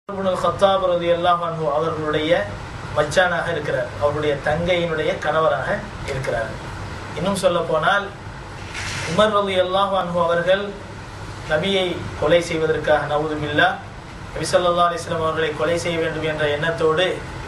இப்னுல் கத்தாப் ரலியல்லாஹு அன்ஹு அவர்களுடைய மச்சானாக இருக்கிறார் அவருடைய தங்கையினுடைய கணவராக இருக்கிறார் இன்னும் சொல்ல போனால் உமர் ரலியல்லாஹு அன்ஹு அவர்கள் நபியை கொலை செய்வதற்காக நவுதுபில்லா நபி ஸல்லல்லாஹு அலைஹி வஸல்லம் அவர்களை கொலை செய்ய வேண்டும் என்ற எண்ணத்தோடு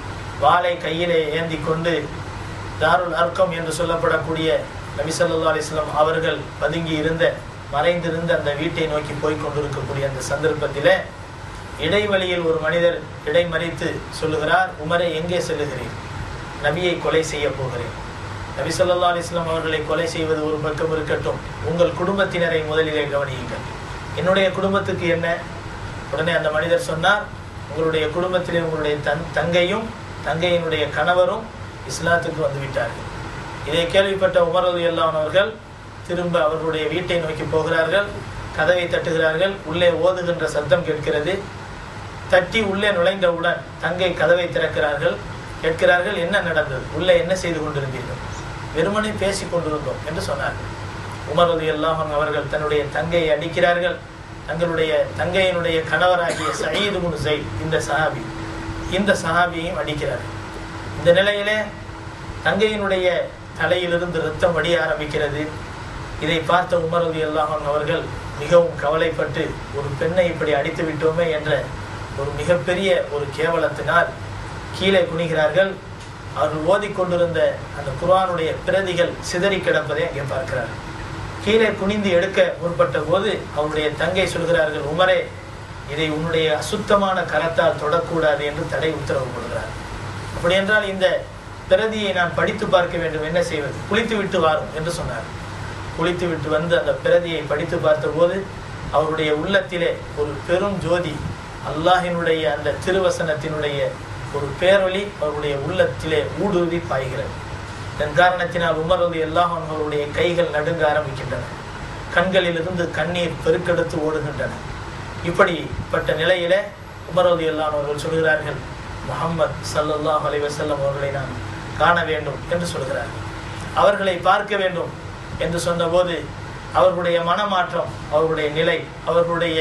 வாளை கையிலே ஏந்தி கொண்டு தாருல் அர்க்கம் என்று சொல்லப்படக்கூடிய நபி ஸல்லல்லாஹு அலைஹி வஸல்லம் அவர்கள் பதுங்கி இருந்த மறைந்திருந்த அந்த வீட்டை நோக்கி போய் கொண்டிருக்கக்கூடிய அந்த சந்தர்ப்பத்திலே இடைவெளியில் ஒரு மனிதர் இடைமறித்து சொல்லுகிறார் உமரை எங்கே செல்லுகிறேன் நபியை கொலை செய்ய போகிறேன் நபி ஸல்லல்லாஹு அலைஹி வஸல்லம் அவர்களை கொலை செய்வது ஒரு பக்கம் இருக்கட்டும் உங்கள் குடும்பத்தினரை முதலிலே கவனியுங்கள் என்னுடைய குடும்பத்துக்கு என்ன உடனே அந்த மனிதர் சொன்னார் உங்களுடைய குடும்பத்திலே உங்களுடைய தன் தங்கையும் தங்கையினுடைய கணவரும் இஸ்லாத்துக்கு வந்து விட்டார்கள் இதை கேள்விப்பட்ட உமர் ரலியல்லாஹு அவர்கள் திரும்ப அவர்களுடைய வீட்டை நோக்கி போகிறார்கள் கதவை தட்டுகிறார்கள் உள்ளே ஓதுகின்ற சத்தம் கேட்கிறது தட்டி உள்ளே நுழைந்தவுடன் தங்கை கதவை திறக்கிறார்கள் கேட்கிறார்கள் என்ன நடந்தது உள்ளே என்ன செய்து கொண்டிருந்தீர்கள் வெறுமனே பேசிக் கொண்டிருந்தோம் என்று சொன்னார்கள் உமர் ரலியல்லாஹு அன்ஹு அவர்கள் தன்னுடைய தங்கையை அடிக்கிறார்கள் தங்களுடைய தங்கையினுடைய கணவராகிய சயீது முன் ஜெயித் இந்த சஹாபி இந்த சஹாபியையும் அடிக்கிறார்கள் இந்த நிலையிலே தங்கையினுடைய தலையிலிருந்து ரத்தம் வடிய ஆரம்பிக்கிறது இதை பார்த்த உமர் ரலியல்லாஹு அன்ஹு அவர்கள் மிகவும் கவலைப்பட்டு ஒரு பெண்ணை இப்படி அடித்து விட்டோமே என்ற ஒரு மிகப்பெரிய ஒரு கேவலத்தினால் கீழே குனிகிறார்கள் அவர்கள் ஓதிக்கொண்டிருந்த அந்த குர்ஆனுடைய பிரதிகள் சிதறி கிடப்பதை அங்கே பார்க்கிறார்கள் கீழே குனிந்து எடுக்க முற்பட்ட போது அவருடைய தங்கை சொல்கிறார்கள் உமரே இதை உன்னுடைய அசுத்தமான கரத்தால் தொடக்கூடாது என்று தடை உத்தரவு கொடுக்கிறார் அப்படி என்றால் இந்த பிரதியை நான் படித்து பார்க்க வேண்டும் என்ன செய்வது குளித்து விட்டு வாரும் என்று சொன்னார் குளித்து விட்டு வந்து அந்த பிரதியை படித்து பார்த்தபோது அவருடைய உள்ளத்திலே ஒரு பெரும் ஜோதி அல்லாஹினுடைய அந்த திருவசனத்தினுடைய ஒரு பேரொளி அவருடைய உள்ளத்திலே ஊடுருவி பாய்கிறது இதன் காரணத்தினால் உமர் ரலி அல்லாஹ் அவர்களுடைய கைகள் நடுங்க ஆரம்பிக்கின்றன கண்களிலிருந்து கண்ணீர் பெருக்கெடுத்து ஓடுகின்றன இப்படிப்பட்ட நிலையிலே உமர் ரலி அல்லாஹ் அவர்கள் சொல்கிறார்கள் முகம்மது சல்லல்லாஹ் அலைஹி வஸல்லம் அவர்களை நான் காண வேண்டும் என்று சொல்கிறார்கள் அவர்களை பார்க்க வேண்டும் என்று சொன்னபோது அவர்களுடைய மனமாற்றம் அவர்களுடைய நிலை அவர்களுடைய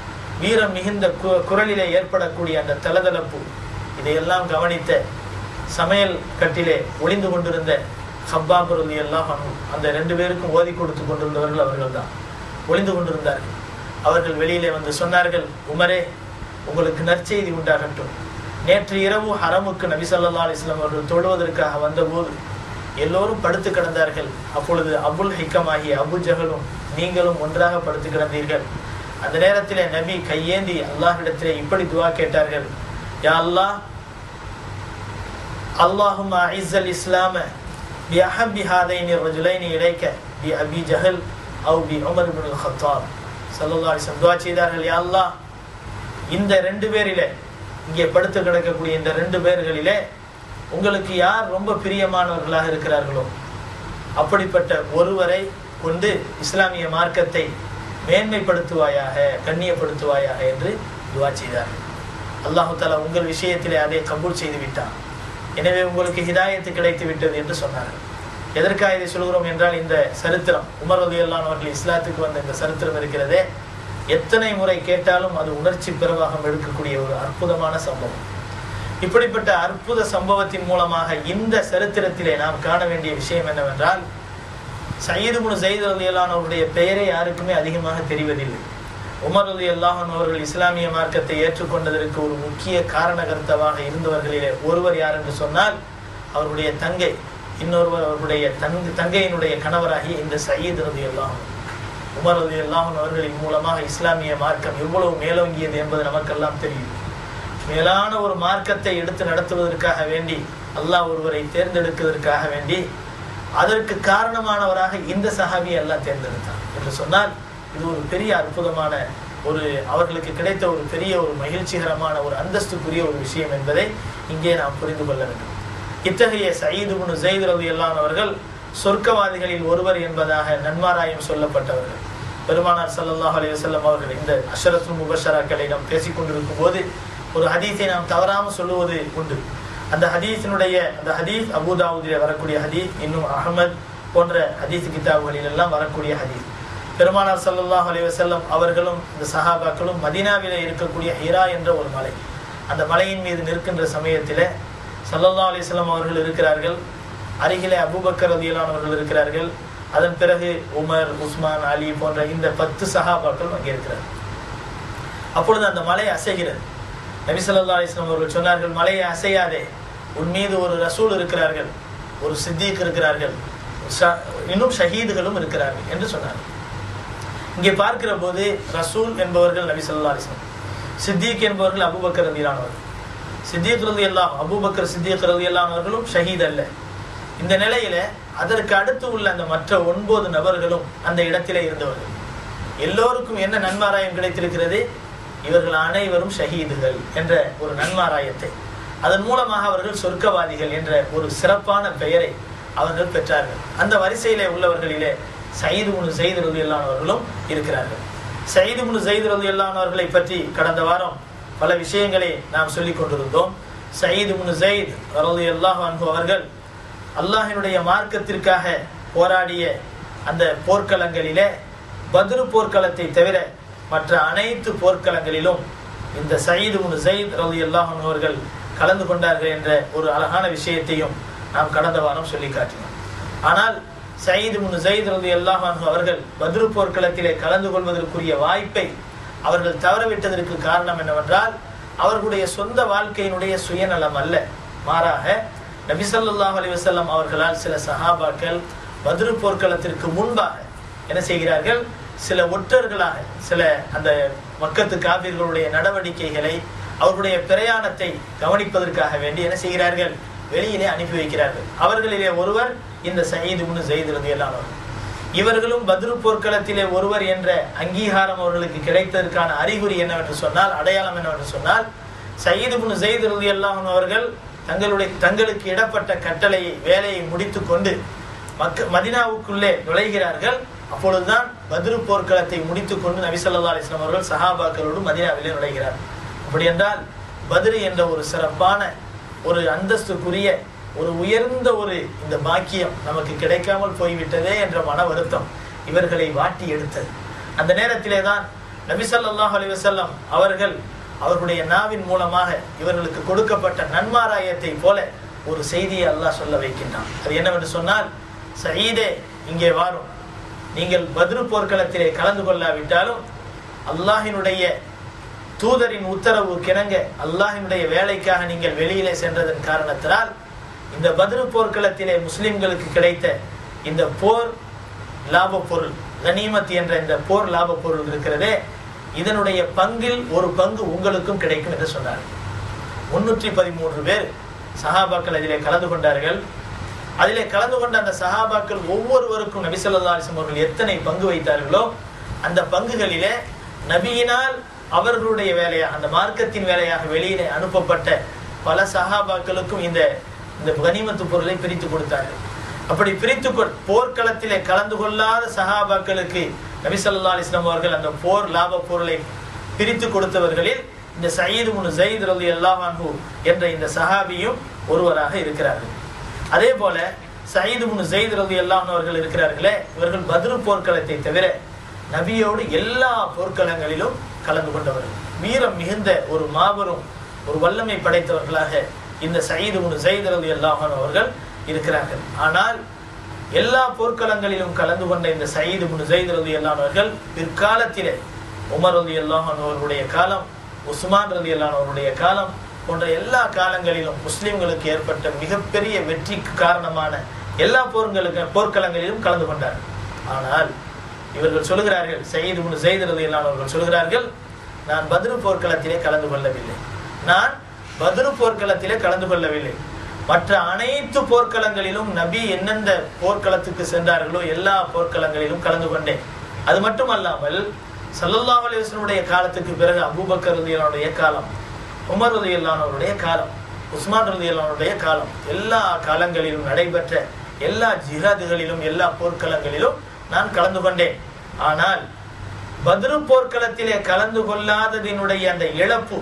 வீரம் மிகுந்த கு குரலிலே ஏற்படக்கூடிய அந்த தலதலப்பு இதையெல்லாம் கவனித்த சமையல் கட்டிலே ஒளிந்து கொண்டிருந்த ஹப்பாப் ரலி எல்லாம் அந்த ரெண்டு பேருக்கும் ஓதி கொடுத்து கொண்டிருந்தவர்கள் அவர்கள் தான் ஒளிந்து கொண்டிருந்தார்கள் அவர்கள் வெளியிலே வந்து சொன்னார்கள் உமரே உங்களுக்கு நற்செய்தி உண்டாகட்டும் நேற்று இரவு ஹரமுக்கு நபி ஸல்லல்லாஹு அலைஹி வஸல்லம் அவர்கள் தொழுவதற்காக வந்தபோது எல்லோரும் படுத்து கிடந்தார்கள் அப்பொழுது அபுல் ஹிக்கம் ஆகிய அபு ஜஹலும் நீங்களும் ஒன்றாக படுத்து கிடந்தீர்கள் அந்த நேரத்திலே நபி கையேந்தி அல்லாஹ்விடத்திலே இப்படி துவா கேட்டார்கள் யா அல்லாஹ் اللهم أعز الإسلام بأحب هذين الرجلين إليك بأبي جهل أو بعمر بن الخطاب صلى الله عليه وسلم துவா செய்தார்கள் யா அல்லாஹ் இந்த ரெண்டு பேரிலே இங்கே படுத்து கிடக்கக்கூடிய இந்த ரெண்டு பேர்களிலே உங்களுக்கு யார் ரொம்ப பிரியமானவர்களாக இருக்கிறார்களோ அப்படிப்பட்ட ஒருவரை கொண்டு இஸ்லாமிய மார்க்கத்தை மேன்மைப்படுத்துவாயாக கண்ணியப்படுத்துவாயாக என்று துவா செய்தார்கள் அல்லாஹு தாலா உங்கள் விஷயத்திலே அதை கபூல் செய்து விட்டான் எனவே உங்களுக்கு ஹிதாயத்து கிடைத்து விட்டது என்று சொன்னார்கள் எதற்காக இதை சொல்கிறோம் என்றால் இந்த சரித்திரம் உமர் ரலி அவர்கள் இஸ்லாத்துக்கு வந்த இந்த சரித்திரம் இருக்கிறதே எத்தனை முறை கேட்டாலும் அது உணர்ச்சி பிரவாகம் எடுக்கக்கூடிய ஒரு அற்புதமான சம்பவம் இப்படிப்பட்ட அற்புத சம்பவத்தின் மூலமாக இந்த சரித்திரத்திலே நாம் காண வேண்டிய விஷயம் என்னவென்றால் சயீது குனு சயீத் அலி அவருடைய பெயரே யாருக்குமே அதிகமாக தெரிவதில்லை உமர் அலி அல்லாஹன் அவர்கள் இஸ்லாமிய மார்க்கத்தை ஏற்றுக்கொண்டதற்கு ஒரு முக்கிய காரணகர்த்தவாக இருந்தவர்களிலே ஒருவர் யார் என்று சொன்னால் அவருடைய தங்கை இன்னொருவர் அவருடைய தங்க தங்கையினுடைய கணவராகிய இந்த சயீத் ரதி அல்லாஹன் உமர் ரதி அல்லாஹன் அவர்களின் மூலமாக இஸ்லாமிய மார்க்கம் எவ்வளவு மேலோங்கியது என்பது நமக்கெல்லாம் தெரியும் மேலான ஒரு மார்க்கத்தை எடுத்து நடத்துவதற்காக வேண்டி அல்லாஹ் ஒருவரை தேர்ந்தெடுப்பதற்காக வேண்டி அதற்கு காரணமானவராக இந்த சஹாபியை அல்லாஹ் தேர்ந்தெடுத்தான் என்று சொன்னால் இது ஒரு பெரிய அற்புதமான ஒரு அவர்களுக்கு கிடைத்த ஒரு பெரிய ஒரு மகிழ்ச்சிகரமான ஒரு அந்தஸ்துக்குரிய ஒரு விஷயம் என்பதை இங்கே நாம் புரிந்து கொள்ள வேண்டும் இத்தகைய சயீது குனு ஜெயித் ரவி அவர்கள் சொர்க்கவாதிகளில் ஒருவர் என்பதாக நன்மாராயம் சொல்லப்பட்டவர்கள் பெருமானார் சல்லல்லாஹ் அலைஹி வஸல்லம் அவர்கள் இந்த அஷரத்து முபஷராக்களை நாம் பேசிக் கொண்டிருக்கும் போது ஒரு ஹதீஸை நாம் தவறாமல் சொல்லுவது உண்டு அந்த ஹதீஸினுடைய அந்த ஹதீஸ் அபுதாவுதிலே வரக்கூடிய ஹதீஸ் இன்னும் அகமது போன்ற ஹதீஸ் கிதாபுகளில் எல்லாம் வரக்கூடிய ஹதீஸ் பெருமானார் ஸல்லல்லாஹு அலைஹி வஸல்லம் அவர்களும் இந்த சஹாபாக்களும் மதீனாவிலே இருக்கக்கூடிய ஹிரா என்ற ஒரு மலை அந்த மலையின் மீது நிற்கின்ற சமயத்தில் சல்லல்லா அலிஸ்லாம் அவர்கள் இருக்கிறார்கள் அருகிலே அபூபக்கர் ரதியலானவர்கள் இருக்கிறார்கள் அதன் பிறகு உமர் உஸ்மான் அலி போன்ற இந்த பத்து சஹாபாக்கள் அங்கே இருக்கிறார் அப்பொழுது அந்த மலை அசைகிறது நபி ஸல்லல்லாஹு அலைஹி வஸல்லம் அவர்கள் சொன்னார்கள் மலையை அசையாதே உன் மீது ஒரு ரசூல் இருக்கிறார்கள் ஒரு சித்திக் இருக்கிறார்கள் ஷ- இன்னும் ஷஹீதுகளும் இருக்கிறார்கள் என்று சொன்னார்கள் இங்கே பார்க்கிற போது ரசூல் என்பவர்கள் நபி ஸல்லல்லாஹு அலைஹி வஸல்லம் சித்திக் என்பவர்கள் அபூபக்கர் ரலியல்லானவர்கள் சித்திக் ரலியல்லாஹு அபூபக்கர் சித்திக் ரலியல்லானவர்களும் ஷஹீத் அல்ல இந்த நிலையில அதற்கு அடுத்து உள்ள அந்த மற்ற ஒன்பது நபர்களும் அந்த இடத்திலே இருந்தவர்கள் எல்லோருக்கும் என்ன நன்மாராயம் கிடைத்திருக்கிறது இவர்கள் அனைவரும் ஷஹீதுகள் என்ற ஒரு நன்மாராயத்தை அதன் மூலமாக அவர்கள் சொர்க்கவாதிகள் என்ற ஒரு சிறப்பான பெயரை அவர்கள் பெற்றார்கள் அந்த வரிசையிலே உள்ளவர்களிலே சயீது முனு ஜெயித் ரலியல்லானவர்களும் இருக்கிறார்கள் சயீது முனு ஜெயித் ரலியல்லானவர்களை பற்றி கடந்த வாரம் பல விஷயங்களை நாம் சொல்லிக் கொண்டிருந்தோம் சயீது முனு ஜெயித் ரலியல்லாஹு அன்ஹு அவர்கள் அல்லாஹினுடைய மார்க்கத்திற்காக போராடிய அந்த போர்க்களங்களிலே பத்ரு போர்க்களத்தை தவிர மற்ற அனைத்து போர்க்களங்களிலும் இந்த சயீது முன் ஜெயித் ரலி அல்லாஹன் அவர்கள் கலந்து கொண்டார்கள் என்ற ஒரு அழகான விஷயத்தையும் நாம் கடந்த வாரம் சொல்லி காட்டினோம் ஆனால் சயீது முன் ஜெயித் ரலி அல்லாஹன் அவர்கள் பத்ரு போர்க்களத்திலே கலந்து கொள்வதற்குரிய வாய்ப்பை அவர்கள் தவறவிட்டதற்கு காரணம் என்னவென்றால் அவர்களுடைய சொந்த வாழ்க்கையினுடைய சுயநலம் அல்ல மாறாக நபி ஸல்லல்லாஹு அலைஹி வஸல்லம் அவர்களால் சில சஹாபாக்கள் பத்ரு போர்க்களத்திற்கு முன்பாக என்ன செய்கிறார்கள் சில ஒற்றர்களாக சில அந்த மக்கத்து காபிர்களுடைய நடவடிக்கைகளை அவர்களுடைய பிரயாணத்தை கவனிப்பதற்காக வேண்டி என்ன செய்கிறார்கள் வெளியிலே அனுப்பி வைக்கிறார்கள் அவர்களிலே ஒருவர் இந்த சயீது முனு ஜெயித் ரலியல்லாஹு இவர்களும் பத்ரு போர்க்களத்திலே ஒருவர் என்ற அங்கீகாரம் அவர்களுக்கு கிடைத்ததற்கான அறிகுறி என்னவென்று சொன்னால் அடையாளம் என்னவென்று சொன்னால் சயீது முனு ஜெயித் ரலியல்லாஹு அவர்கள் தங்களுடைய தங்களுக்கு இடப்பட்ட கட்டளையை வேலையை முடித்துக் கொண்டு மக்க மதினாவுக்குள்ளே நுழைகிறார்கள் அப்பொழுதுதான் பத்ரு போர்க்களத்தை முடித்துக் கொண்டு நபி ஸல்லல்லாஹு அலைஹி வஸல்லம் அவர்கள் சஹாபாக்களோடு மதினாவிலே நுழைகிறார் அப்படி என்றால் பத்ரு என்ற ஒரு சிறப்பான ஒரு அந்தஸ்துக்குரிய ஒரு உயர்ந்த ஒரு இந்த பாக்கியம் நமக்கு கிடைக்காமல் போய்விட்டதே என்ற மன வருத்தம் இவர்களை வாட்டி எடுத்தது அந்த நேரத்திலே தான் நபி ஸல்லல்லாஹு அலைஹி வஸல்லம் அவர்கள் அவர்களுடைய நாவின் மூலமாக இவர்களுக்கு கொடுக்கப்பட்ட நன்மாராயத்தை போல ஒரு செய்தியை அல்லாஹ் சொல்ல வைக்கின்றான் அது என்னவென்று சொன்னால் சயீதே இங்கே வாரும் நீங்கள் பத்ரு போர்க்களத்திலே கலந்து கொள்ளாவிட்டாலும் அல்லாஹினுடைய தூதரின் உத்தரவு கிணங்க அல்லாஹினுடைய வேலைக்காக நீங்கள் வெளியிலே சென்றதன் காரணத்தினால் இந்த பத்ரு போர்க்களத்திலே முஸ்லிம்களுக்கு கிடைத்த இந்த போர் லாப பொருள் கனிமத் என்ற இந்த போர் லாப பொருள் இருக்கிறதே இதனுடைய பங்கில் ஒரு பங்கு உங்களுக்கும் கிடைக்கும் என்று சொன்னார் முன்னூற்றி பதிமூன்று பேர் சஹாபாக்கள் அதிலே கலந்து கொண்டார்கள் அதிலே கலந்து கொண்ட அந்த சஹாபாக்கள் ஒவ்வொருவருக்கும் நபி ஸல்லல்லாஹு அலைஹி வஸல்லம் அவர்கள் எத்தனை பங்கு வைத்தார்களோ அந்த பங்குகளிலே நபியினால் அவர்களுடைய வேலையாக அந்த மார்க்கத்தின் வேலையாக வெளியிலே அனுப்பப்பட்ட பல சஹாபாக்களுக்கும் இந்த இந்த கனிமத்து பொருளை பிரித்து கொடுத்தார்கள் அப்படி பிரித்து கொ- போர்க்களத்திலே கலந்து கொள்ளாத சஹாபாக்களுக்கு நபி ஸல்லல்லாஹு அலைஹி வஸல்லம் அவர்கள் அந்த போர் லாப பொருளை பிரித்து கொடுத்தவர்களில் இந்த சயீது முன் ஜெயித் ரலியல்லாஹு அன்ஹு என்ற இந்த சஹாபியும் ஒருவராக இருக்கிறார்கள் அதே போல சயீது முன் ஜெயித் ரலியல்லாஹு அன்ஹு அவர்கள் இருக்கிறார்களே இவர்கள் பத்ரு போர்க்களத்தை தவிர நபியோடு எல்லா போர்க்களங்களிலும் கலந்து கொண்டவர்கள் வீரம் மிகுந்த ஒரு மாபெரும் ஒரு வல்லமை படைத்தவர்களாக இந்த சயீது முன் ஜெயித் ரலியல்லாஹு அன்ஹு அவர்கள் இருக்கிறார்கள் ஆனால் எல்லா போர்க்களங்களிலும் கலந்து கொண்ட இந்த சயீது முன் ஜெயித் ரலியல்லாஹு அன்ஹு அவர்கள் பிற்காலத்திலே உமர் ரலியல்லாஹு அன்ஹு அவர்களுடைய காலம் உஸ்மான் ரலியல்லாஹு அன்ஹு அவருடைய காலம் போன்ற எல்லா காலங்களிலும் முஸ்லிம்களுக்கு ஏற்பட்ட மிகப்பெரிய வெற்றிக்கு காரணமான எல்லா போர்களுக்கு போர்க்களங்களிலும் கலந்து கொண்டார்கள் ஆனால் இவர்கள் சொல்கிறார்கள் சயீது முன் ஜெயித் ரலியல்லாஹு அன்ஹு அவர்கள் சொல்கிறார்கள் நான் பத்ரு போர்க்களத்திலே கலந்து கொள்ளவில்லை நான் பத்ரு போர்க்களத்திலே கலந்து கொள்ளவில்லை மற்ற அனைத்து போர்க்களங்களிலும் நபி எந்தெந்த போர்க்களத்துக்கு சென்றார்களோ எல்லா போர்க்களங்களிலும் கலந்து கொண்டேன் அது மட்டுமல்லாமல் ஸல்லல்லாஹு அலைஹி வஸல்லுடைய காலத்துக்கு பிறகு அபூபக்கர் ரலியல்லாஹுடைய காலம் உமர் ரலியல்லாஹுடைய காலம் உஸ்மான் ரலியல்லாஹுடைய காலம் எல்லா காலங்களிலும் நடைபெற்ற எல்லா ஜிஹாதுகளிலும் எல்லா போர்க்களங்களிலும் நான் கலந்து கொண்டேன் ஆனால் பத்ரு போர்க்களத்திலே கலந்து கொள்ளாததினுடைய அந்த இழப்பு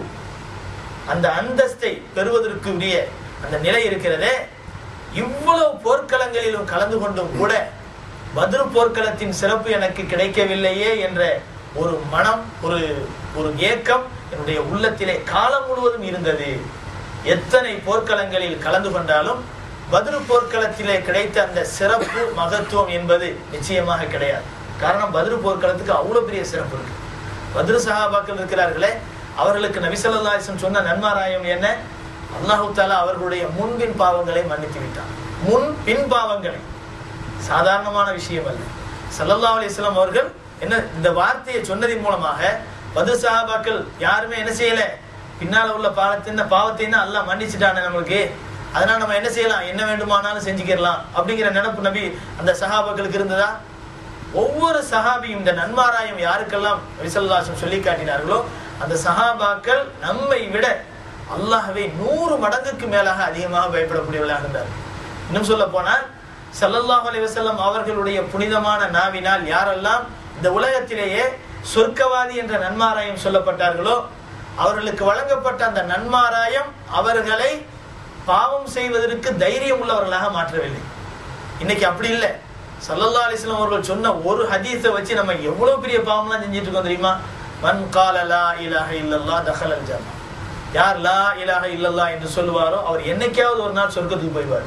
அந்த அந்தஸ்தை பெறுவதற்கு உரிய அந்த நிலை இருக்கிறதே இவ்வளவு போர்க்களங்களிலும் கலந்து கொண்டும் கூட பத்ரு போர்க்களத்தின் சிறப்பு எனக்கு கிடைக்கவில்லையே என்ற ஒரு மனம் ஒரு ஒரு ஏக்கம் என்னுடைய உள்ளத்திலே காலம் முழுவதும் இருந்தது எத்தனை போர்க்களங்களில் கலந்து கொண்டாலும் பதிரு போர்க்களத்திலே கிடைத்த அந்த சிறப்பு மகத்துவம் என்பது நிச்சயமாக கிடையாது காரணம் பதிரு போர்க்களத்துக்கு அவ்வளவு பெரிய சிறப்பு இருக்கு பதிரு சஹாபாக்கள் இருக்கிறார்களே அவர்களுக்கு நபிசல்லாசன் சொன்ன நன்மாராயம் என்ன அல்லாஹு தாலா அவர்களுடைய முன்பின் பாவங்களை மன்னித்து விட்டான் முன் பின் பாவங்களை சாதாரணமான விஷயம் அல்ல சல்லல்லா அலிஸ்லாம் அவர்கள் என்ன இந்த வார்த்தையை சொன்னதின் மூலமாக பது சஹாபாக்கள் யாருமே என்ன செய்யல பின்னால உள்ள பாவத்தின் பாவத்தையும் தான் அல்லாஹ் மன்னிச்சுட்டானே நம்மளுக்கு அதனால நம்ம என்ன செய்யலாம் என்ன வேண்டுமானாலும் செஞ்சுக்கிடலாம் அப்படிங்கிற நினைப்பு நபி அந்த சஹாபாக்களுக்கு இருந்ததா ஒவ்வொரு சஹாபியும் இந்த நன்மாராயம் யாருக்கெல்லாம் விசல்லாசம் சொல்லி காட்டினார்களோ அந்த சஹாபாக்கள் நம்மை விட அல்லாஹ்வை நூறு மடங்குக்கு மேலாக அதிகமாக பயப்படக்கூடியவர்களாக இருந்தார் இன்னும் சொல்ல போனால் ஸல்லல்லாஹு அலைஹி வஸல்லம் அவர்களுடைய புனிதமான நாவினால் யாரெல்லாம் இந்த உலகத்திலேயே சொர்க்கவாதி என்ற நன்மாராயம் சொல்லப்பட்டார்களோ அவர்களுக்கு வழங்கப்பட்ட அந்த நன்மாராயம் அவர்களை பாவம் செய்வதற்கு தைரியம் உள்ளவர்களாக மாற்றவில்லை இன்னைக்கு அப்படி இல்லை சல்லல்லா அலிஸ்லாம் அவர்கள் சொன்ன ஒரு ஹதீஸை வச்சு நம்ம எவ்வளவு பெரிய பாவம்லாம் செஞ்சுட்டு இருக்கோம் தெரியுமா மன் கால லா இலாஹ இல்லல்லா தஹல் அல் ஜன்னா யார் லா இலாஹ இல்லல்லா என்று சொல்லுவாரோ அவர் என்னைக்காவது ஒரு நாள் சொர்க்கத்துக்கு போய்வார்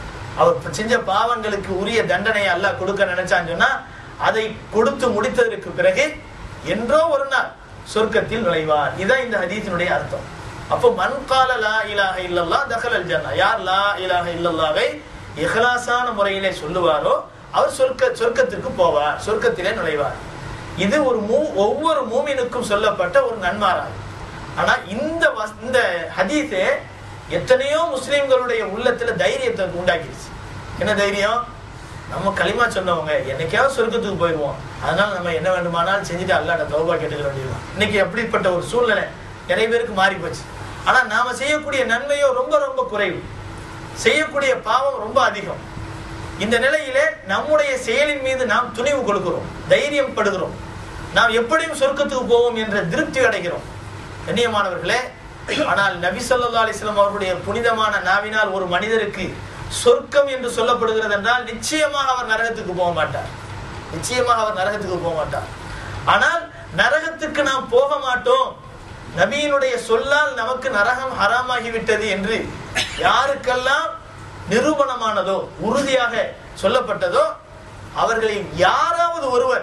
அவர் செஞ்ச பாவங்களுக்கு உரிய தண்டனையை அல்லாஹ் கொடுக்க நினைச்சான்னு சொன்னா அதை கொடுத்து முடித்ததற்கு பிறகு என்றோ ஒரு நாள் சொர்க்கத்தில் நுழைவார் இதான் இந்த ஹதீஸினுடைய அர்த்தம் அப்போ மன் கால லா இலாஹ இல்லல்லா தஹல் அல் ஜன்னா யார் லா இலாஹ இல்லல்லாவை இஹ்லாஸான முறையிலே சொல்லுவாரோ அவர் சொர்க்க சொர்க்கத்திற்கு போவார் சொர்க்கத்திலே நுழைவார் இது ஒரு மூ ஒவ்வொரு மூமினுக்கும் சொல்லப்பட்ட ஒரு நன்மாராயம் ஆனா இந்த வஸ்- இந்த ஹதீஸே எத்தனையோ முஸ்லிம்களுடைய உள்ளத்துல தைரியத்தை உண்டாக்கிடுச்சு என்ன தைரியம் நம்ம களிமா சொன்னவங்க என்னைக்காவது சொர்க்கத்துக்கு போயிடுவோம் அதனால நம்ம என்ன வேண்டுமானாலும் செஞ்சுட்டு அல்லாட்ட தௌபா கேட்டுக்க வேண்டியதுதான் இன்னைக்கு எப்படிப்பட்ட ஒரு சூழ்நிலை நிறைய பேருக்கு மாறி போச்சு ஆனா நாம செய்யக்கூடிய நன்மையோ ரொம்ப ரொம்ப குறைவு செய்யக்கூடிய பாவம் ரொம்ப அதிகம் இந்த நிலையிலே நம்முடைய செயலின் மீது நாம் துணிவு கொடுக்கிறோம் தைரியம் படுகிறோம் நாம் எப்படியும் சொர்க்கத்துக்கு போவோம் என்ற திருப்தி அடைகிறோம் கண்ணியமானவர்களே ஆனால் நபி ஸல்லல்லாஹு அலைஹி வஸல்லம் அவர்களுடைய புனிதமான நாவினால் ஒரு மனிதருக்கு சொர்க்கம் என்று சொல்லப்படுகிறது என்றால் நிச்சயமாக அவர் நரகத்துக்கு போக மாட்டார் நிச்சயமாக அவர் நரகத்துக்கு போக மாட்டார் ஆனால் நரகத்துக்கு நாம் போக மாட்டோம் நபியினுடைய சொல்லால் நமக்கு நரகம் ஹராமாகிவிட்டது என்று யாருக்கெல்லாம் நிரூபணமானதோ உறுதியாக சொல்லப்பட்டதோ அவர்களில் யாராவது ஒருவர்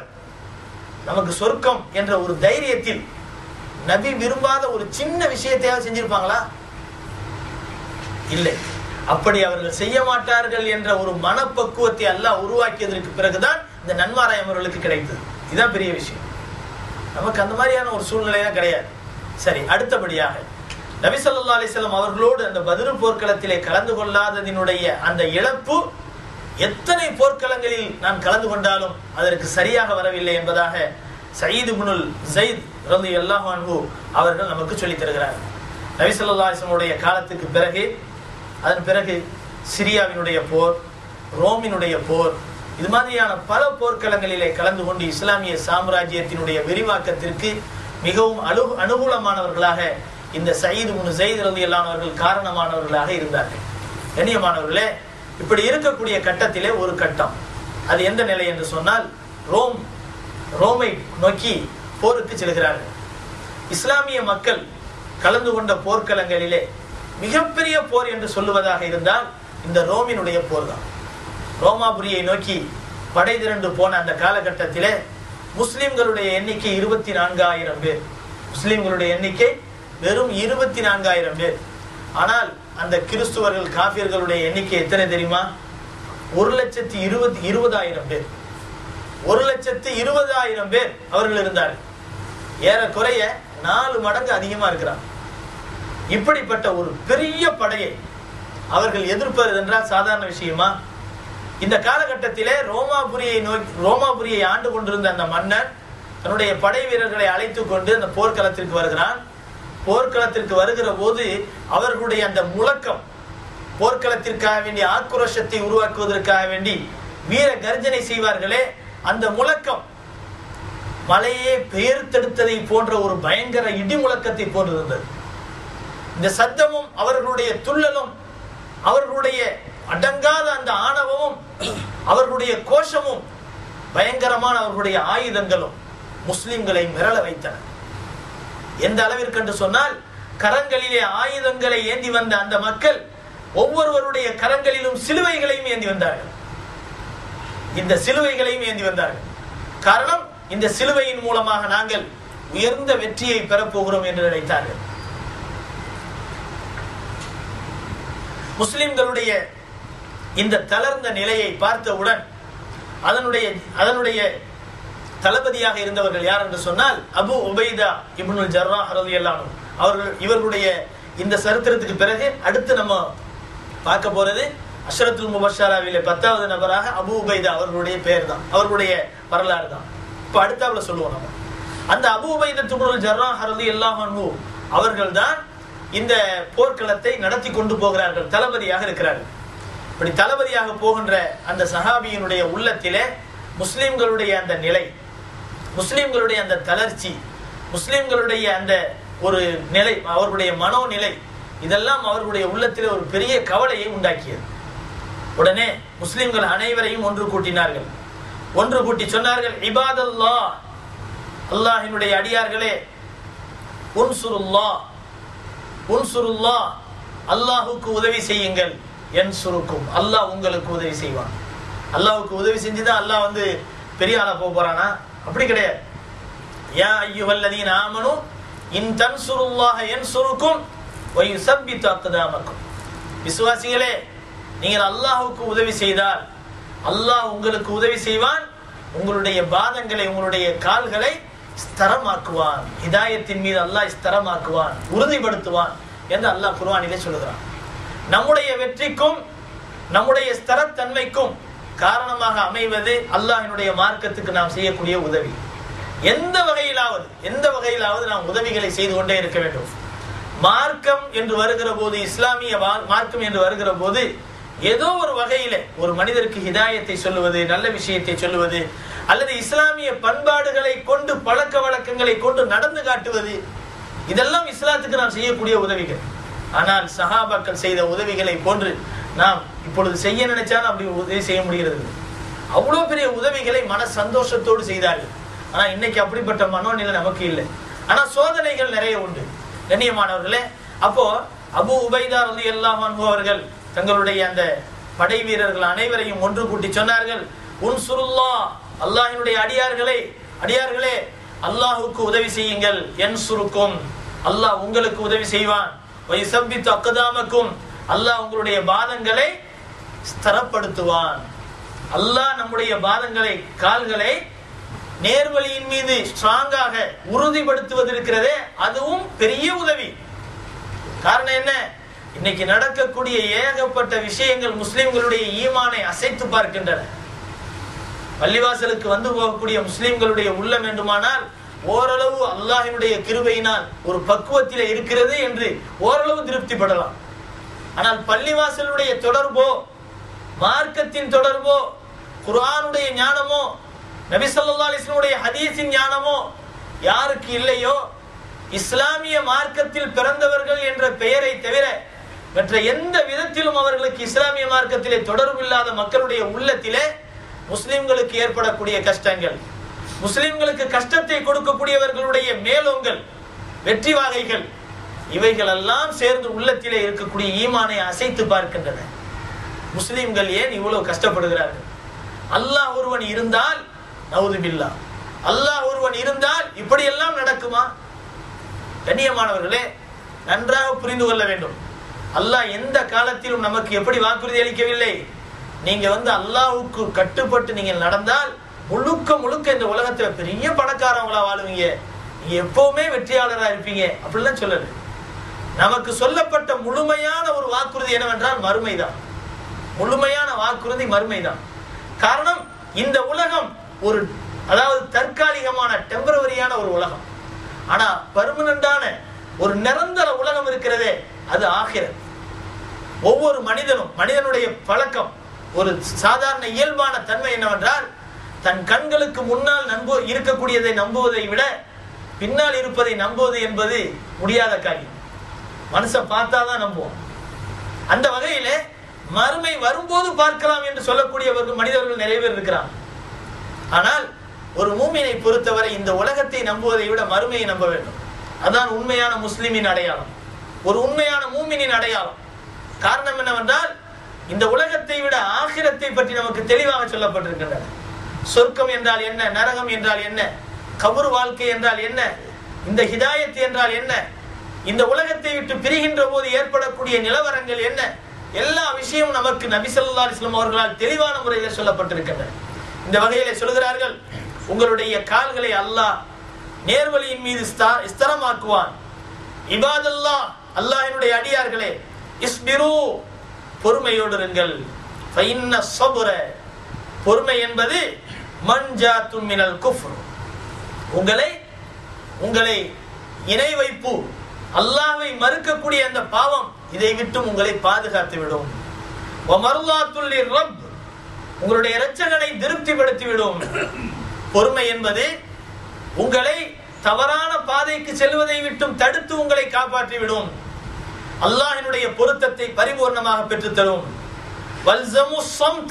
நமக்கு சொர்க்கம் என்ற ஒரு தைரியத்தில் நபி விரும்பாத ஒரு சின்ன விஷயத்தையாவது செஞ்சிருப்பாங்களா இல்லை அப்படி அவர்கள் செய்ய மாட்டார்கள் என்ற ஒரு மனப்பக்குவத்தை அல்லாஹ் உருவாக்கியதற்கு பிறகுதான் இந்த நன்மாராயம் அவர்களுக்கு கிடைத்தது இதுதான் பெரிய விஷயம் நமக்கு அந்த மாதிரியான ஒரு சூழ்நிலையா கிடையாது சரி அடுத்தபடியாக நபி ஸல்லல்லாஹு அலைஹி வஸல்லம் அவர்களோடு அந்த பதிரு போர்க்களத்திலே கலந்து கொள்ளாததினுடைய அந்த இழப்பு எத்தனை போர்க்களங்களில் நான் கலந்து கொண்டாலும் அதற்கு சரியாக வரவில்லை என்பதாக சயீது இப்னுல் ஜைத் ரலியல்லாஹு அன்ஹு அவர்கள் நமக்கு சொல்லித் தருகிறார்கள் நபி ஸல்லல்லாஹு அலைஹி வஸல்லம் காலத்துக்கு பிறகு அதன் பிறகு சிரியாவினுடைய போர் ரோமினுடைய போர் இது மாதிரியான பல போர்க்களங்களிலே கலந்து கொண்டு இஸ்லாமிய சாம்ராஜ்யத்தினுடைய விரிவாக்கத்திற்கு மிகவும் அனு அனுகூலமானவர்களாக இந்த சயீது முனு ஜெயித் ரலியல்லானவர்கள் காரணமானவர்களாக இருந்தார்கள் கண்ணியமானவர்களே இப்படி இருக்கக்கூடிய கட்டத்திலே ஒரு கட்டம் அது எந்த நிலை என்று சொன்னால் ரோம் ரோமை நோக்கி போருக்கு செல்கிறார்கள் இஸ்லாமிய மக்கள் கலந்து கொண்ட போர்க்களங்களிலே மிகப்பெரிய போர் என்று சொல்லுவதாக இருந்தால் இந்த ரோமினுடைய போர் தான் ரோமாபுரியை நோக்கி படை திரண்டு போன அந்த காலகட்டத்திலே முஸ்லிம்களுடைய எண்ணிக்கை இருபத்தி நான்காயிரம் பேர் முஸ்லிம்களுடைய எண்ணிக்கை வெறும் இருபத்தி நான்காயிரம் பேர் ஆனால் அந்த கிறிஸ்துவர்கள் காபியர்களுடைய எண்ணிக்கை எத்தனை தெரியுமா ஒரு லட்சத்தி இருபத்தி இருபதாயிரம் பேர் ஒரு லட்சத்து இருபதாயிரம் பேர் அவர்கள் இருந்தார்கள் ஏறக்குறைய நாலு மடங்கு அதிகமா இருக்கிறாங்க இப்படிப்பட்ட ஒரு பெரிய படையை அவர்கள் எதிர்ப்பது என்றால் சாதாரண விஷயமா இந்த காலகட்டத்திலே ரோமாபுரியை நோக்கி ரோமாபுரியை ஆண்டு கொண்டிருந்த அந்த மன்னர் தன்னுடைய படை வீரர்களை அழைத்து கொண்டு அந்த போர்க்களத்திற்கு வருகிறான் போர்க்களத்திற்கு வருகிற போது அவர்களுடைய அந்த முழக்கம் போர்க்களத்திற்காக வேண்டிய ஆக்ரோஷத்தை உருவாக்குவதற்காக வேண்டி வீர கர்ஜனை செய்வார்களே அந்த முழக்கம் மலையே பெயர்த்தெடுத்ததை போன்ற ஒரு பயங்கர இடி முழக்கத்தை போன்றிருந்தது இந்த சத்தமும் அவர்களுடைய துள்ளலும் அவர்களுடைய அடங்காத அந்த ஆணவமும் அவர்களுடைய கோஷமும் பயங்கரமான அவர்களுடைய ஆயுதங்களும் முஸ்லிம்களை மிரள வைத்தன எந்த அளவிற்கு என்று சொன்னால் கரங்களிலே ஆயுதங்களை ஏந்தி வந்த அந்த மக்கள் ஒவ்வொருவருடைய கரங்களிலும் சிலுவைகளையும் ஏந்தி வந்தார்கள் இந்த சிலுவைகளையும் ஏந்தி வந்தார்கள் காரணம் இந்த சிலுவையின் மூலமாக நாங்கள் உயர்ந்த வெற்றியை பெறப்போகிறோம் என்று நினைத்தார்கள் முஸ்லிம்களுடைய இந்த தளர்ந்த நிலையை பார்த்தவுடன் அதனுடைய அதனுடைய தளபதியாக இருந்தவர்கள் யார் என்று சொன்னால் அபு உபைதா இப்னுல் ஜர்ரா ரலியல்லாஹு அன்ஹு அவர்கள் இவர்களுடைய இந்த சரித்திரத்துக்கு பிறகு அடுத்து நம்ம பார்க்க போறது அஷ்ரத்துல் முபஷராவிலே பத்தாவது நபராக அபு உபைதா அவர்களுடைய பெயர் தான் அவர்களுடைய வரலாறு தான் இப்போ அடுத்தாப்புல சொல்லுவோம் நம்ம அந்த அபு உபைதா துபுல் ஜர்ரா ஹரதி அல்லாஹ் அன்ஹு அவர்கள் தான் இந்த போர்க்களத்தை நடத்தி கொண்டு போகிறார்கள் தளபதியாக இருக்கிறார்கள் இப்படி தளபதியாக போகின்ற அந்த சஹாபியினுடைய உள்ளத்திலே முஸ்லிம்களுடைய அந்த நிலை முஸ்லிம்களுடைய அந்த தளர்ச்சி முஸ்லிம்களுடைய அந்த ஒரு நிலை அவர்களுடைய மனோநிலை இதெல்லாம் அவர்களுடைய உள்ளத்திலே ஒரு பெரிய கவலையை உண்டாக்கியது உடனே முஸ்லிம்கள் அனைவரையும் ஒன்று கூட்டினார்கள் ஒன்று கூட்டி சொன்னார்கள் இபாதல்லா அல்லாஹினுடைய அடியார்களே உன்சுருல்லா உன்சுருல்லா அல்லாஹுக்கு உதவி செய்யுங்கள் என் சுருக்கும் அல்லாஹ் உங்களுக்கு உதவி செய்வான் அல்லாஹ்வுக்கு உதவி செஞ்சுதான் அல்லாஹ் வந்து பெரிய ஆளா போக போறானா அப்படி கிடையாது யா ஐயுவல்லதீன ஆமனு இன் தன்சுருல்லாஹ யன்சுருக்கும் வ யுஸப்பித்து அக்தாமக்கும் விசுவாசிகளே நீங்கள் அல்லாஹ்வுக்கு உதவி செய்தால் அல்லாஹ் உங்களுக்கு உதவி செய்வான் உங்களுடைய பாதங்களை உங்களுடைய கால்களை ஸ்தரமாக்குவான் ஹிதாயத்தின் மீது அல்லாஹ் ஸ்தரமாக்குவான் உறுதிப்படுத்துவான் என்று அல்லாஹ் குர்ஆனிலே சொல்லுகிறான் நம்முடைய வெற்றிக்கும் நம்முடைய ஸ்தரத்தன்மைக்கும் காரணமாக அமைவது அல்லாஹினுடைய மார்க்கத்துக்கு நாம் செய்யக்கூடிய உதவி எந்த வகையிலாவது எந்த வகையிலாவது நாம் உதவிகளை செய்து கொண்டே இருக்க வேண்டும் மார்க்கம் என்று வருகிற போது இஸ்லாமிய வா- மார்க்கம் என்று வருகிற போது ஏதோ ஒரு வகையில ஒரு மனிதருக்கு ஹிதாயத்தை சொல்லுவது நல்ல விஷயத்தை சொல்லுவது அல்லது இஸ்லாமிய பண்பாடுகளை கொண்டு பழக்க வழக்கங்களை கொண்டு நடந்து காட்டுவது இதெல்லாம் இஸ்லாத்துக்கு நாம் செய்யக்கூடிய உதவிகள் ஆனால் சஹாபாக்கள் செய்த உதவிகளை போன்று நாம் இப்பொழுது செய்ய நினைச்சாலும் அப்படி உதவி செய்ய முடிகிறது இல்லை. அவ்வளவு பெரிய உதவிகளை மன சந்தோஷத்தோடு செய்தார்கள் ஆனா இன்னைக்கு அப்படிப்பட்ட மனோநிலை நமக்கு இல்லை ஆனா சோதனைகள் நிறைய உண்டு கண்ணியமானவர்களே அப்போ அபு உபைதா ரலி அல்லாஹ் அவர்கள் தங்களுடைய அந்த படை வீரர்கள் அனைவரையும் ஒன்று கூட்டி சொன்னார்கள் உன் சுருல்லா அல்லாஹினுடைய அடியார்களே அடியார்களே அல்லாஹுக்கு உதவி செய்யுங்கள் என் சுருக்கும் அல்லாஹ் உங்களுக்கு உதவி செய்வான் வைசப்பித்து அக்கதாமக்கும் அல்லாஹ் உங்களுடைய பாதங்களை ஸ்தரப்படுத்துவான் அல்லாஹ் நம்முடைய பாதங்களை கால்களை நேர்வழியின் மீது ஸ்ட்ராங்காக உறுதிப்படுத்துவது இருக்கிறதே அதுவும் பெரிய உதவி காரணம் என்ன இன்னைக்கு நடக்கக்கூடிய ஏகப்பட்ட விஷயங்கள் முஸ்லிம்களுடைய ஈமானை அசைத்து பார்க்கின்றன பள்ளிவாசலுக்கு வந்து போகக்கூடிய முஸ்லிம்களுடைய உள்ளம் வேண்டுமானால் ஓரளவு அல்லாஹினுடைய கிருபையினால் ஒரு பக்குவத்திலே இருக்கிறது என்று ஓரளவு திருப்திப்படலாம் ஆனால் பள்ளிவாசலுடைய தொடர்போ மார்க்கத்தின் தொடர்போ குர்ஆனுடைய ஞானமோ நபி ஸல்லல்லாஹு அலைஹி வஸல்லம் ஹதீஸின் ஞானமோ யாருக்கு இல்லையோ இஸ்லாமிய மார்க்கத்தில் பிறந்தவர்கள் என்ற பெயரை தவிர மற்ற எந்த விதத்திலும் அவர்களுக்கு இஸ்லாமிய மார்க்கத்திலே தொடர்பு இல்லாத மக்களுடைய உள்ளத்திலே முஸ்லிம்களுக்கு ஏற்படக்கூடிய கஷ்டங்கள் முஸ்லிம்களுக்கு கஷ்டத்தை கொடுக்கக்கூடியவர்களுடைய மேலோங்கள் வெற்றி வாகைகள் இவைகள் எல்லாம் சேர்ந்து உள்ளத்திலே இருக்கக்கூடிய ஈமானை அசைத்து பார்க்கின்றன முஸ்லிம்கள் ஏன் இவ்வளவு கஷ்டப்படுகிறார்கள் அல்லாஹ் ஒருவன் இருந்தால் நவுதுபில்லா அல்லாஹ் ஒருவன் இருந்தால் இப்படியெல்லாம் நடக்குமா கண்ணியமானவர்களே நன்றாக புரிந்து கொள்ள வேண்டும் அல்லாஹ் எந்த காலத்திலும் நமக்கு எப்படி வாக்குறுதி அளிக்கவில்லை நீங்க வந்து அல்லாஹ்வுக்கு கட்டுப்பட்டு நீங்க நடந்தால் முழுக்க முழுக்க இந்த உலகத்துல பெரிய பணக்காரவங்களா வாழுவீங்க நீங்க எப்பவுமே வெற்றியாளரா இருப்பீங்க அப்படிலாம் சொல்லல நமக்கு சொல்லப்பட்ட முழுமையான ஒரு வாக்குறுதி என்னவென்றால் மறுமைதான் முழுமையான வாக்குறுதி மறுமைதான் காரணம் இந்த உலகம் ஒரு அதாவது தற்காலிகமான டெம்பரவரியான ஒரு உலகம் ஆனா பர்மனண்டான ஒரு நிரந்தர உலகம் இருக்கிறதே அது ஆகிறது ஒவ்வொரு மனிதனும் மனிதனுடைய பழக்கம் ஒரு சாதாரண இயல்பான தன்மை என்னவென்றால் தன் கண்களுக்கு முன்னால் நம்பு இருக்கக்கூடியதை நம்புவதை விட பின்னால் இருப்பதை நம்புவது என்பது முடியாத காரியம் மனுஷன் பார்த்தாதான் நம்புவோம் அந்த வகையிலே மறுமை வரும்போது பார்க்கலாம் என்று சொல்லக்கூடியவர்கள் மனிதர்கள் நிறைய பேர் இருக்கிறாங்க ஆனால் ஒரு மூமினை பொறுத்தவரை இந்த உலகத்தை நம்புவதை விட மறுமையை நம்ப வேண்டும் அதான் உண்மையான முஸ்லிமின் அடையாளம் ஒரு உண்மையான மூமினின் அடையாளம் காரணம் என்னவென்றால் இந்த உலகத்தை விட ஆகிரத்தை பற்றி நமக்கு தெளிவாக சொல்லப்பட்டிருக்கின்றன சொர்க்கம் என்றால் என்ன நரகம் என்றால் என்ன கபர் வாழ்க்கை என்றால் என்ன இந்த ஹிதாயத் என்றால் என்ன இந்த உலகத்தை விட்டு பிரிகின்ற போது ஏற்படக்கூடிய நிலவரங்கள் என்ன எல்லா விஷயமும் நமக்கு நபி ஸல்லல்லாஹு அலைஹி வஸல்லம் அவர்களால் தெளிவான முறையில் சொல்லப்பட்டிருக்கின்றன இந்த வகையிலே சொல்கிறார்கள் உங்களுடைய கால்களை அல்லாஹ் நேர்வழியின் மீது ஸ்தா- ஸ்திரமாக்குவான் இபாதல்லா அல்லாஹ்வினுடைய அடியார்களே இஸ்பிரு பொறுமையோடு இருங்கள் ஃபைன்ன ஸப்ர பொறுமை என்பது மன்ஜாத்துன் மினல் குஃப்ர் உங்களை உங்களை இணை வைப்பு அல்லாஹ்வை மறுக்கக்கூடிய அந்த பாவம் இதை விட்டும் உங்களை பாதுகாத்து விடும் வமர்லாத்துல் ரப் உங்களுடைய இரட்சகனை திருப்திப்படுத்தி விடும் பொறுமை என்பது உங்களை தவறான பாதைக்கு செல்வதை விட்டும் தடுத்து உங்களை காப்பாற்றி விடும் அல்லாஹ்வினுடைய பொருத்தத்தை பரிபூர்ணமாக பெற்றுத் தரும் வல்சமு ஸம்த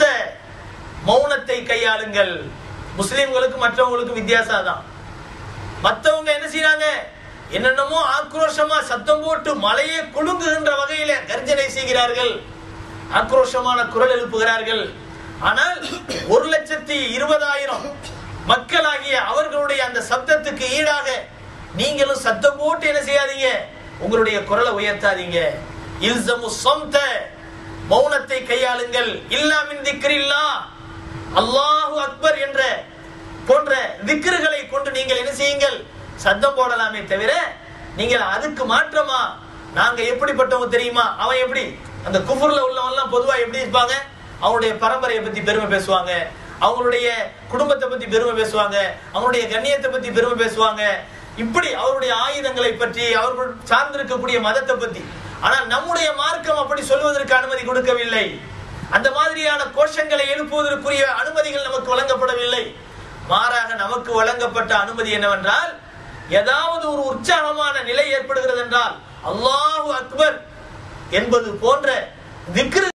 மௌனத்தை கையாளுங்கள் முஸ்லிம்களுக்கு மற்றவங்களுக்கு வித்தியாசம் தான் மத்தவங்க என்ன செய்றாங்க என்னென்னமோ ஆக்ரோஷமா சத்தம் போட்டு மலையே குலுங்குகின்ற வகையில கர்ஜனை செய்கிறார்கள் ஆக்ரோஷமான குரல் எழுப்புகிறார்கள் ஆனால் ஒரு லட்சத்தி இருபதாயிரம் மக்களாகிய அவர்களுடைய அந்த சப்தத்துக்கு ஈடாக நீங்களும் சத்தம் போட்டு என்ன செய்யாதீங்க உங்களுடைய குரலை உயர்த்தாதீங்க இல்சமு சொந்த மௌனத்தை கையாளுங்கள் இல்லாமின் திக்ரில்லா அல்லாஹு அக்பர் என்ற போன்ற திக்ருகளை கொண்டு நீங்கள் என்ன செய்யுங்கள் சத்தம் போடலாமே தவிர நீங்கள் அதுக்கு மாற்றமா நாங்க எப்படிப்பட்டவங்க தெரியுமா அவன் எப்படி அந்த குஃபுர்ல உள்ளவன்லாம் பொதுவா எப்படி இருப்பாங்க அவங்களுடைய பரம்பரையை பத்தி பெருமை பேசுவாங்க அவங்களுடைய குடும்பத்தை பத்தி பெருமை பேசுவாங்க அவங்களுடைய கண்ணியத்தை பத்தி பெருமை பேசுவாங்க இப்படி அவருடைய ஆயுதங்களை பற்றி அவர்கள் சார்ந்திருக்கக்கூடிய மதத்தை பத்தி ஆனால் நம்முடைய மார்க்கம் அப்படி சொல்வதற்கு அனுமதி கொடுக்கவில்லை அந்த மாதிரியான கோஷங்களை எழுப்புவதற்குரிய அனுமதிகள் நமக்கு வழங்கப்படவில்லை மாறாக நமக்கு வழங்கப்பட்ட அனுமதி என்னவென்றால் ஏதாவது ஒரு உற்சாகமான நிலை ஏற்படுகிறது என்றால் அல்லாஹு அக்பர் என்பது போன்ற திக்ரு